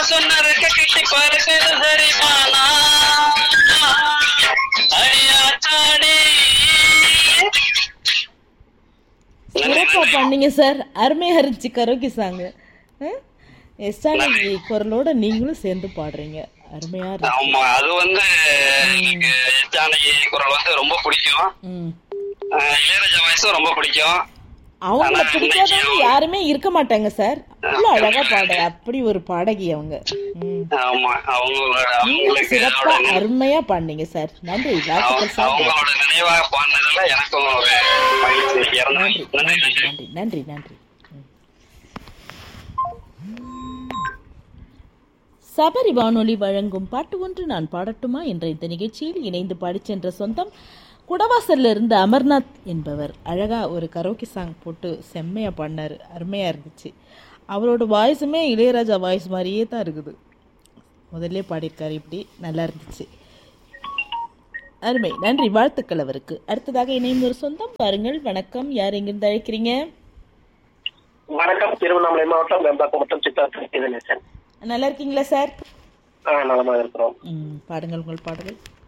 சொன்னதுக்கு கிட்டி பறக்குது சரிமானா அடியாத்தாடி சிறப்பா பண்ணீங்க சார் அருமையா இருந்துச்சு கரோக்கி சாங் எஸ்டானி குரலோட நீங்களும் சேர்ந்து பாடுறீங்க அருமையா இருக்கு ஆமா அது வந்து எனக்கு ஜானகி குரல் வந்து ரொம்ப பிடிக்கும் ம் அஹ் இளையராஜா வாய்ஸும் ரொம்ப பிடிக்கும் அவங்கள ஆனா பிடிக்காதவங்க இன்னைக்கு- யாருமே இருக்க மாட்டாங்க சார் அவ்வளோ அழகா பாட அப்படி ஒரு பாடகி அவங்க ம் ஆமா அவங்களோட நீங்களும் அவங்களுக்கு சிறப்பா அவரோட நினை- அருமையா பாடினீங்க சார் நன்றி அவங்க- வாழ்த்துக்கள் சார் அவங்களோட நினைவாக பாடினதுல எனக்கும் ஒரு மகிழ்ச்சி இறந்த நன்றி நன்றி நன்றி நன்றி நன்றி நன்றி நன்றி ம். சபரி வானொலி வழங்கும் பாட்டு ஒன்று நான் பாடட்டுமா என்ற இந்த நிகழ்ச்சியில் இணைந்து பாடிச் சென்ற சொந்தம் குடவாசல்ல இருந்து அமர்நாத் என்பவர் அழகா ஒரு கரோக்கி சாங் போட்டு செம்மையா பாடினாரு அருமையா இருந்துச்சு அவரோட வாய்ஸுமே இளையராஜா வாய்ஸ் மாதிரியே தான் இருக்குது முதல்ல பாடியிருக்காரு இப்படி நல்லா இருந்துச்சு அருமை நன்றி வாழ்த்துக்கள் அவருக்கு அடுத்ததாக இணையும் ஒரு சொந்தம் பாருங்கள் வணக்கம் யார் எங்கிருந்து அழைக்கிறீங்க வணக்கம் திருவண்ணாமலை மாவட்டம் வெம்பாக்கம் மற்றும் சித்தார்த்த கணேசன் நல்லா இருக்கீங்களா சார் ஆ நலமாக இருக்கிறோம் ம் பாடுங்கள் உங்கள் பாடுங்கள்